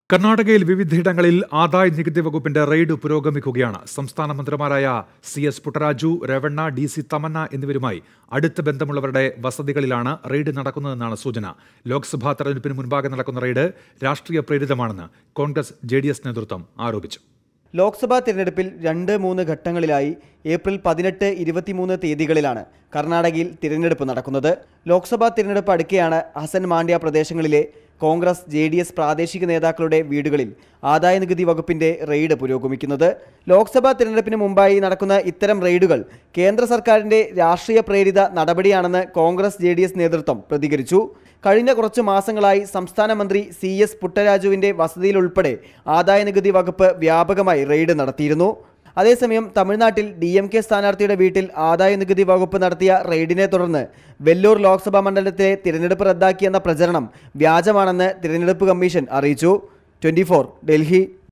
കർണാടകയിൽ വിവിധയിടങ്ങളിൽ ആദായ നികുതി വകുപ്പിന്റെ റെയ്ഡ് പുരോഗമിക്കുകയാണ് സംസ്ഥാന മന്ത്രിമാരായ C S Puttaraju Revanna D C Thammanna എന്നിവരുമായി അടുത്ത ബന്ധമുള്ളവരുടെ വസതികളിലാണ് റെയ്ഡ് നടക്കുന്നതെന്നാണ് സൂചന ലോക്സഭാ തെരഞ്ഞെടുപ്പിന് മുൻപാകെ നടക്കുന്ന റെയ്ഡ് രാഷ്ട്രീയ പ്രേരിതമാണെന്ന് കോൺഗ്രസ് ജെ നേതൃത്വം ആരോപിച്ചു ലോക്സഭാ തിരഞ്ഞെടുപ്പിൽ രണ്ട് മൂന്ന് ഘട്ടങ്ങളിലായി ഏപ്രിൽ പതിനെട്ട് ഇരുപത്തിമൂന്ന് തീയതികളിലാണ് കർണാടകയിൽ തിരഞ്ഞെടുപ്പ് നടക്കുന്നത് ലോക്സഭാ തിരഞ്ഞെടുപ്പ് അടുക്കെയാണ് ഹസൻ മാണ്ഡ്യ പ്രദേശങ്ങളിലെ കോൺഗ്രസ് ജെ ഡി എസ് പ്രാദേശിക നേതാക്കളുടെ വീടുകളിൽ ആദായനികുതി വകുപ്പിന്റെ റെയ്ഡ് പുരോഗമിക്കുന്നത് ലോക്സഭാ തിരഞ്ഞെടുപ്പിന് മുമ്പായി നടക്കുന്ന ഇത്തരം റെയ്ഡുകൾ കേന്ദ്ര സർക്കാരിന്റെ രാഷ്ട്രീയ പ്രേരിത നടപടിയാണെന്ന് കോൺഗ്രസ് ജെ നേതൃത്വം പ്രതികരിച്ചു കഴിഞ്ഞ കുറച്ച് മാസങ്ങളായി സംസ്ഥാന മന്ത്രി സി എസ് പുട്ടരാജുവിന്റെ വസതിയിലുൾപ്പെടെ ആദായനികുതി വകുപ്പ് വ്യാപകമായി റെയ്ഡ് നടത്തിയിരുന്നു അതേസമയം തമിഴ്നാട്ടിൽ ഡി എം കെ സ്ഥാനാർത്ഥിയുടെ വീട്ടിൽ ആദായനികുതി വകുപ്പ് നടത്തിയ റെയ്ഡിനെ തുടർന്ന് വെല്ലൂർ ലോക്സഭാ മണ്ഡലത്തിലെ തിരഞ്ഞെടുപ്പ് റദ്ദാക്കിയെന്ന പ്രചരണം വ്യാജമാണെന്ന് തിരഞ്ഞെടുപ്പ് കമ്മീഷൻ അറിയിച്ചു ട്വന്റി ഡൽഹി